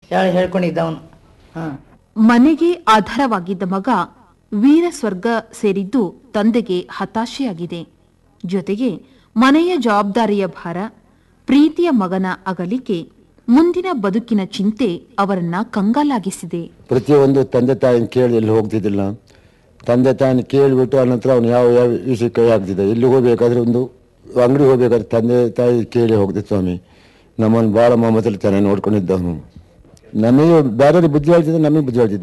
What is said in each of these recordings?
ಹೇಳಿ ಹೇಳ್ಕೊಂಡಿದ್ದ ಅವನು ಹಾಂ ಮನೆಗೆ ಆಧಾರವಾಗಿದ್ದ ಮಗ ವೀರ ಸ್ವರ್ಗ ಸೇರಿದ್ದು ತಂದೆಗೆ ಹತಾಶೆಯಾಗಿದೆ ಜೊತೆಗೆ ಮನೆಯ ಜವಾಬ್ದಾರಿಯ ಭಾರ ಪ್ರೀತಿಯ ಮಗನ ಅಗಲಿಕೆ ಮುಂದಿನ ಬದುಕಿನ ಚಿಂತೆ ಅವರನ್ನ ಕಂಗಾಲಾಗಿಸಿದೆ ಪ್ರತಿಯೊಂದು ತಂದೆ ತಾಯಿನ ಕೇಳಿ ಎಲ್ಲಿ ಹೋಗ್ತಿದ್ದಿಲ್ಲ ತಂದೆ ತಾಯಿನ ಕೇಳಿಬಿಟ್ಟು ಅನಂತರ ಅವನು ಯಾವ ಯಾವ ವಿಷಯಕ್ಕೆ ಕೈ ಹಾಕ್ತಿದ್ದ ಎಲ್ಲಿ ಹೋಗ್ಬೇಕಾದ್ರೆ ಒಂದು ಅಂಗಡಿ ಹೋಗ್ಬೇಕಾದ್ರೆ ತಂದೆ ತಾಯಿ ಕೇಳಿ ಹೋಗ್ತಿದ್ದ ಸ್ವಾಮಿ ನಮ್ಮನ್ನು ಭಾಳ ಮಮತಲ್ಲಿ ಚೆನ್ನಾಗಿ ನೋಡ್ಕೊಂಡಿದ್ದ ಅವನು ನಮಗೆ ಬೇರೆಯವ್ರಿಗೆ ಬುದ್ಧಿ ಹೇಳ್ತಿದ್ದ ನಮಗೆ ಬುದ್ಧಿ ಹೇಳ್ತಿದ್ದ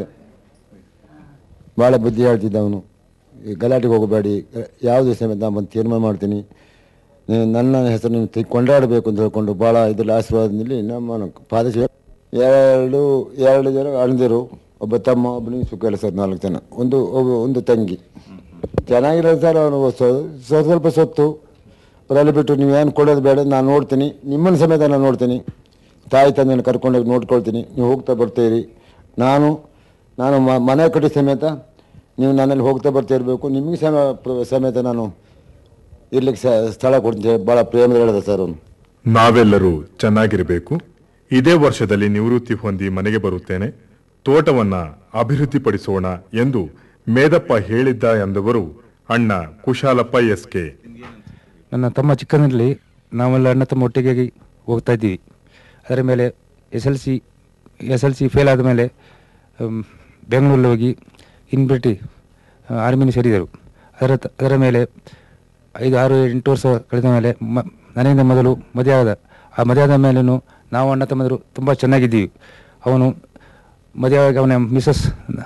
ಭಾಳ ಬುದ್ಧಿ ಹೇಳ್ತಿದ್ದ ಅವನು ಈ ಗಲಾಟೆಗೆ ಹೋಗಬೇಡಿ ಯಾವುದೇ ಸಮೇತ ನಾನು ಬಂದು ತೀರ್ಮಾನ ಮಾಡ್ತೀನಿ ನೀವು ನನ್ನ ಹೆಸರು ನೀವು ತಿ- ಕೊಂಡಾಡಬೇಕು ಅಂತ ಹೇಳ್ಕೊಂಡು ಭಾಳ ಇದ್ರಲ್ಲಿ ಆಶೀರ್ವಾದದಲ್ಲಿ ನಮ್ಮ ಪಾದಶಿ ಎರಡು ಎರಡು ಜನ ಅಣ್ಣದಿರು ಒಬ್ಬ ತಮ್ಮ ಒಬ್ಬನಿಗೆ ಸುಖ ಇಲ್ಲ ಸರ್ ನಾಲ್ಕು ಜನ ಒಂದು ಒಬ್ಬ ಒಂದು ತಂಗಿ ಚೆನ್ನಾಗಿರೋದು ಸರ್ ಅವನು ಸ್ವ- ಸ್ವ- ಸ್ವಲ್ಪ ಸೊತ್ತು ಅವರಲ್ಲಿ ಬಿಟ್ಟು ನೀವು ಏನು ಕೊಡೋದು ಬೇಡ ನಾನು ನೋಡ್ತೀನಿ ನಿಮ್ಮನ್ನು ಸಮೇತ ನಾನು ನೋಡ್ತೀನಿ ತಾಯಿ ತಂದೆಯನ್ನು ಕರ್ಕೊಂಡೋಗಿ ನೋಡ್ಕೊಳ್ತೀನಿ ನೀವು ಹೋಗ್ತಾ ಬರ್ತೀರಿ ನಾನು ನಾನು ಮ- ಮನೆ ಕಟ್ಟಿ ಸಮೇತ ನೀವು ನನ್ನಲ್ಲಿ ಹೋಗ್ತಾ ಬರ್ತಾ ಇರಬೇಕು ನಿಮಗೆ ಸಮ ಪ್ರ- ಸಮೇತ ನಾನು ಇರ್ಲಿಕ್ಕೆ ಸ- ಸ್ಥಳ ಕೊಡ್ತೀನಿ ಭಾಳ ಪ್ರೇಮದ ಹೇಳಿದೆ ಸರ್ ಅವನು ನಾವೆಲ್ಲರೂ ಚೆನ್ನಾಗಿರಬೇಕು ಇದೇ ವರ್ಷದಲ್ಲಿ ನಿವೃತ್ತಿ ಹೊಂದಿ ಮನೆಗೆ ಬರುತ್ತೇನೆ ತೋಟವನ್ನ ಅಭಿವೃದ್ಧಿಪಡಿಸೋಣ ಎಂದು ಮೇದಪ್ಪ ಹೇಳಿದ್ದ ಎಂದವರು ಅಣ್ಣ ಕುಶಾಲಪ್ಪ ಎಸ್ಕೆ ನನ್ನ ತಮ್ಮ ಚಿಕ್ಕಂದಿನಲ್ಲಿ ನಾವೆಲ್ಲ ಅಣ್ಣ ತಮ್ಮ ಒಟ್ಟಿಗೆ ಹೋಗ್ತಾ ಇದ್ದೀವಿ ಅದರ ಮೇಲೆ S L C S L C fail ಆದ ಮೇಲೆ ಬೆಂಗಳೂರಲ್ಲಿ ಹೋಗಿ ಇನ್ಬಿಟ್ಟು ಆರ್ಮಿನ ಸೇರಿದರು ಅದರ ತ- ಅದರ ಮೇಲೆ ಐದು ಆರು ಎಂಟು ವರ್ಷ ಕಳೆದ ಮೇಲೆ ಮ ನನ್ನಿಂದ ಮೊದಲು ಮದುವೆ ಆದ ಆ ಮದುವೆ ಆದ ಮೇಲೂ ನಾವು ಅಣ್ಣ ತಮ್ಮದರು ತುಂಬ ಚೆನ್ನಾಗಿದ್ದೀವಿ ಅವನು ಮದುವೆಯಾಗಿ ಅವನ ಮಿಸಸ್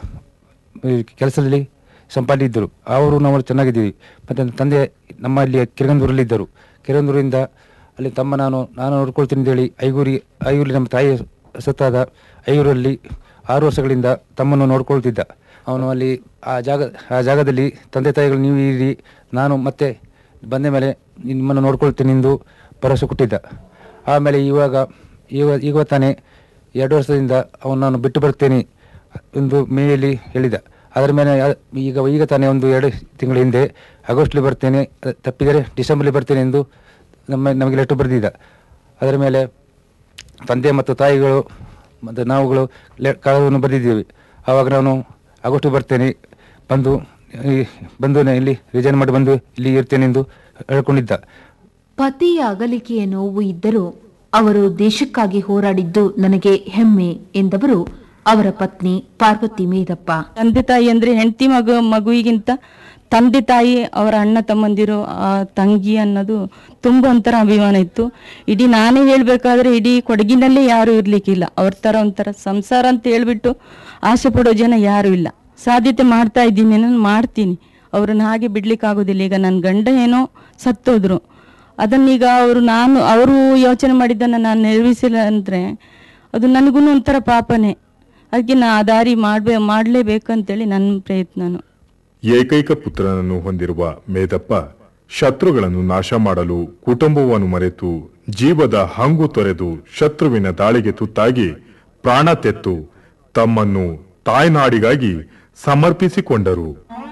ಕೆಲಸದಲ್ಲಿ ಸಂಪಾದಿ ಇದ್ದರು ಅವರು ನಾವು ಚೆನ್ನಾಗಿದ್ದೀವಿ ಮತ್ತು ನನ್ನ ತಂದೆ ನಮ್ಮಲ್ಲಿ ಕಿರಂದೂರಲ್ಲಿದ್ದರು ಕಿರಂದೂರಿಂದ ಅಲ್ಲಿ ತಮ್ಮ ನಾನು ನಾನು ನೋಡ್ಕೊಳ್ತೀನಿ ಅಂತೇಳಿ ಐಗೂರಿ ಐಗೂರಿ ನಮ್ಮ ತಾಯಿ ಸತ್ತಾದ ಐಗೂರಲ್ಲಿ ಆರು ವರ್ಷಗಳಿಂದ ತಮ್ಮನ್ನು ನೋಡ್ಕೊಳ್ತಿದ್ದ ಅವನು ಅಲ್ಲಿ ಆ ಜಾಗ ಆ ಜಾಗದಲ್ಲಿ ತಂದೆ ತಾಯಿಗಳು ನೀವು ಇರಿ ನಾನು ಮತ್ತೆ ಬಂದ ಮೇಲೆ ನಿಮ್ಮನ್ನು ನೋಡ್ಕೊಳ್ತೀನಿ ಎಂದು ಭರವಸೆ ಕೊಟ್ಟಿದ್ದ ಆಮೇಲೆ ಇವಾಗ ಈಗ ಈಗ ತಾನೇ ಎರಡು ವರ್ಷದಿಂದ ಅವನು ನಾನು ಬಿಟ್ಟು ಬರ್ತೇನೆ ಎಂದು ಮೇಯಲ್ಲಿ ಹೇಳಿದ ಅದರ ಮೇಲೆ ಯಾ- ಈಗ ಈಗ ತಾನೇ ಒಂದು ಎರಡು ತಿಂಗಳ ಹಿಂದೆ ಆಗಸ್ಟ್ಲಿ ಬರ್ತೇನೆ ಅಹ್, ತಪ್ಪಿದರೆ ಡಿಸೆಂಬರ್ಲಿ ಬರ್ತೇನೆ ಎಂದು ನಮ್ಮ ನಮಗೆ ಲೆಟರ್ ಬರೆದಿದ್ದ ಅದರ ಮೇಲೆ ತಂದೆ ಮತ್ತು ತಾಯಿಗಳು ಮತ್ತು ನಾವುಗಳು ಲೆ ಕಾಗದವನ್ನು ಬರೆದಿದ್ದೀವಿ ಆವಾಗ ನಾನು ಆಗಸ್ಟ್ ಬರ್ತೇನೆ ಬಂದು ಈ ಬಂದು ನಾನು ಇಲ್ಲಿ ರಿಸೈನ್ ಮಾಡಿ ಬಂದು ಇಲ್ಲಿ ಇರ್ತೇನೆ ಎಂದು ಹೇಳ್ಕೊಂಡಿದ್ದ ಪತಿಯ ಅಗಲಿಕೆಯ ನೋವು ಇದ್ದರೂ ಅವರು ದೇಶಕ್ಕಾಗಿ ಹೋರಾಡಿದ್ದು ನನಗೆ ಹೆಮ್ಮೆ ಎಂದವರು ಅವರ ಪತ್ನಿ ಪಾರ್ವತಿ ಮೇದಪ್ಪ ತಂದೆ ತಾಯಿ ಅಂದ್ರೆ ಹೆಂಡತಿ ಮಗು ಮಗುವಿಗಿಂತ ತಂದೆ ತಾಯಿ ಅವರ ಅಣ್ಣ ತಮ್ಮಂದಿರು ಆ ತಂಗಿ ಅನ್ನೋದು ತುಂಬ ಒಂಥರ ಅಭಿಮಾನ ಇತ್ತು ಇಡೀ ನಾನೇ ಹೇಳ್ಬೇಕಾದ್ರೆ ಇಡೀ ಕೊಡಗಿನಲ್ಲೇ ಯಾರು ಇರ್ಲಿಕ್ಕಿಲ್ಲ ಅವ್ರ ತರ ಒಂಥರ ಸಂಸಾರ ಅಂತ ಹೇಳ್ಬಿಟ್ಟು ಆಸೆ ಪಡೋ ಜನ ಯಾರು ಇಲ್ಲ ಸಾಧ್ಯತೆ ಮಾಡ್ತಾ ಇದ್ದೀನಿ ನಾನು ಮಾಡ್ತೀನಿ ಅವ್ರನ್ನ ಹಾಗೆ ಬಿಡ್ಲಿಕ್ಕೆ ಆಗೋದಿಲ್ಲ ಈಗ ನನ್ನ ಗಂಡ ಏನೋ ಸತ್ತೋದ್ರು ಅದನ್ನೀಗ ಅವರು ನಾನು ಅವರು ಯೋಚನೆ ಮಾಡಿದ್ದನ್ನು ನಾನು ನೆರವೇರಿಸಿಲ್ಲ ಅಂದ್ರೆ ಅದು ನನಗೂ ಒಂಥರ ಪಾಪನೇ ಅದಕ್ಕೆ ನಾ ಆ ದಾರಿ ಮಾಡ್ಬೇ ಮಾಡಲೇಬೇಕಂತೇಳಿ ನನ್ನ ಪ್ರಯತ್ನನು ಏಕೈಕ ಪುತ್ರನನ್ನು ಹೊಂದಿರುವ ಮೇದಪ್ಪ ಶತ್ರುಗಳನ್ನು ನಾಶ ಮಾಡಲು ಕುಟುಂಬವನ್ನು ಮರೆತು ಜೀವದ ಹಂಗು ತೊರೆದು ಶತ್ರುವಿನ ದಾಳಿಗೆ ತುತ್ತಾಗಿ ಪ್ರಾಣ ತೆತ್ತು ತಮ್ಮನ್ನು ತಾಯ್ನಾಡಿಗಾಗಿ ಸಮರ್ಪಿಸಿಕೊಂಡರು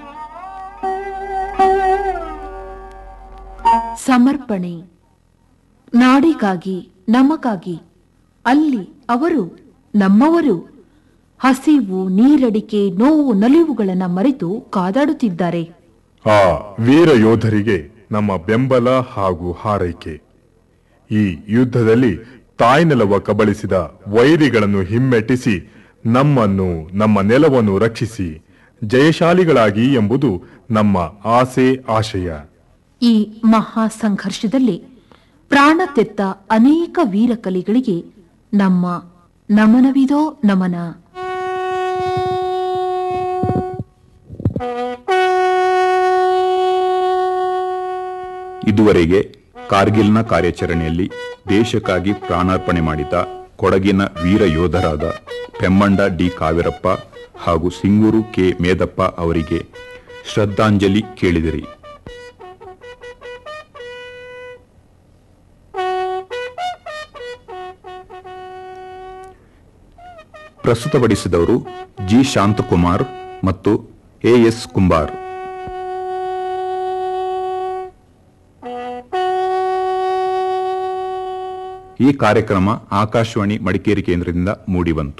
ಸಮರ್ಪಣೆ ನಾಡಿಗಾಗಿ ನಮಗಾಗಿ ಅಲ್ಲಿ ಅವರು ನಮ್ಮವರು ಹಸಿವು ನೀರಡಿಕೆ ನೋವು ನಲಿವುಗಳನ್ನ ಮರೆತು ಕಾದಾಡುತ್ತಿದ್ದಾರೆ ಆ ವೀರ ಯೋಧರಿಗೆ ನಮ್ಮ ಬೆಂಬಲ ಹಾಗೂ ಹಾರೈಕೆ ಈ ಯುದ್ಧದಲ್ಲಿ ತಾಯ್ನೆಲವ ಕಬಳಿಸಿದ ವೈರಿಗಳನ್ನು ಹಿಮ್ಮೆಟ್ಟಿಸಿ ನಮ್ಮನ್ನು ನಮ್ಮ ನೆಲವನ್ನು ರಕ್ಷಿಸಿ ಜಯಶಾಲಿಗಳಾಗಿ ಎಂಬುದು ನಮ್ಮ ಆಸೆ ಆಶಯ ಈ ಮಹಾ ಸಂಘರ್ಷದಲ್ಲಿ ಪ್ರಾಣ ತೆತ್ತ ಅನೇಕ ವೀರಕಲಿಗಳಿಗೆ ನಮ್ಮ ನಮನವಿದೋ ನಮನ ಇದುವರೆಗೆ ಕಾರ್ಗಿಲ್ನ ಕಾರ್ಯಾಚರಣೆಯಲ್ಲಿ ದೇಶಕ್ಕಾಗಿ ಪ್ರಾಣಾರ್ಪಣೆ ಮಾಡಿದ ಕೊಡಗಿನ ವೀರ ಯೋಧರಾದ ಪೆಮ್ಮಂಡ ಡಿ ಕಾವೇರಪ್ಪ ಹಾಗೂ ಸಿಂಗೂರು ಕೆ ಮೇದಪ್ಪ ಅವರಿಗೆ ಶ್ರದ್ಧಾಂಜಲಿ ಕೇಳಿದಿರಿ ಪ್ರಸ್ತುತಪಡಿಸಿದವರು ಜಿ ಶಾಂತಕುಮಾರ್ ಮತ್ತು ಎ ಎಸ್ ಕುಂಬಾರ್ ಈ ಕಾರ್ಯಕ್ರಮ ಆಕಾಶವಾಣಿ ಮಡಿಕೇರಿ ಕೇಂದ್ರದಿಂದ ಮೂಡಿಬಂತು